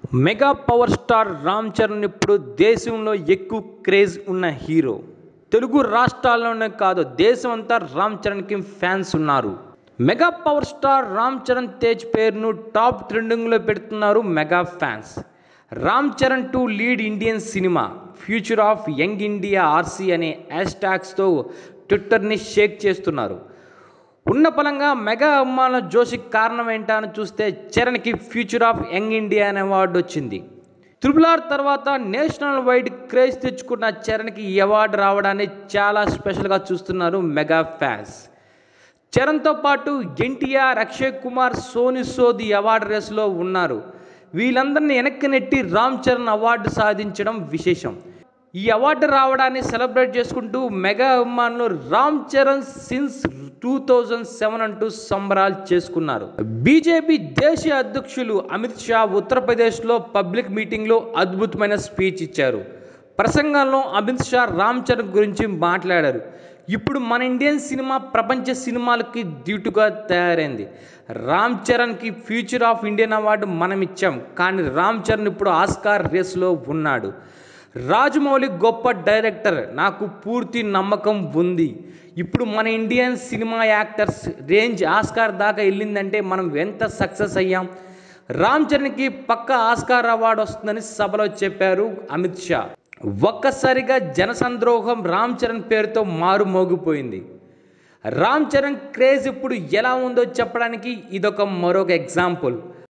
mega power star Ram Charan ఇప్పుడు దేశంలో ఎక్కువ క్రేజ్ ఉన్న హీరో తెలుగు రాష్ట్రాల్లోనే కాదు దేశం అంతా రామ్ చరణ్కి ఫ్యాన్స్ ఉన్నారు mega power star Ram Charan Tej పేరును టాప్ ట్రెండింగ్లో పెడుతున్నారు mega fans Ram Charan to lead Indian cinema future of young India RC అనే హ్యాష్ ట్యాగ్స్తో ట్విట్టర్ని షేక్ చేస్తున్నారు ఉన్న పలంగా మెగా అభిమానుల జోషికి కారణం ఏంటా అని చూస్తే చరణ్కి ఫ్యూచర్ ఆఫ్ యంగ్ ఇండియా అనే అవార్డు వచ్చింది త్రిపుల్ ఆర్ తర్వాత నేషనల్ వైడ్ క్రేజ్ తెచ్చుకున్న చరణ్కి ఈ అవార్డు రావడాన్ని చాలా స్పెషల్గా చూస్తున్నారు మెగా ఫ్యాన్స్ చరణ్తో పాటు ఎన్టీఆర్ అక్షయ్ కుమార్ సోని సోద్ ఈ అవార్డు రేసులో ఉన్నారు వీళ్ళందరినీ వెనక్కి నెట్టి రామ్ చరణ్ అవార్డు సాధించడం విశేషం ఈ అవార్డు రావడాన్ని సెలబ్రేట్ చేసుకుంటూ మెగా అభిమానులు Ram Charan since two thousand seven అంటూ సంబరాలు చేసుకున్నారు బీజేపీ దేశీయ అధ్యక్షులు అమిత్ షా ఉత్తరప్రదేశ్లో పబ్లిక్ మీటింగ్లో అద్భుతమైన స్పీచ్ ఇచ్చారు ప్రసంగంలో అమిత్ షా రామ్ చరణ్ గురించి మాట్లాడారు ఇప్పుడు మన ఇండియన్ సినిమా ప్రపంచ సినిమాలకి దీటుగా తయారైంది రామ్ చరణ్కి ఫ్యూచర్ ఆఫ్ ఇండియన్ అవార్డు మనం ఇచ్చాం కానీ రామ్ చరణ్ ఇప్పుడు ఆస్కార్ రేసులో ఉన్నాడు రాజమౌళి గొప్ప డైరెక్టర్ నాకు పూర్తి నమ్మకం ఉంది ఇప్పుడు మన Indian cinema actors range Oscar దాకా వెళ్ళిందంటే మనం ఎంత సక్సెస్ అయ్యాం రామ్ చరణ్కి పక్క ఆస్కార్ అవార్డు వస్తుందని సభలో చెప్పారు అమిత్ షా ఒక్కసారిగా జనసంద్రోహం రామ్ చరణ్ పేరుతో మారు మోగిపోయింది రామ్ చరణ్ క్రేజ్ ఇప్పుడు ఎలా ఉందో చెప్పడానికి ఇదొక మరొక ఎగ్జాంపుల్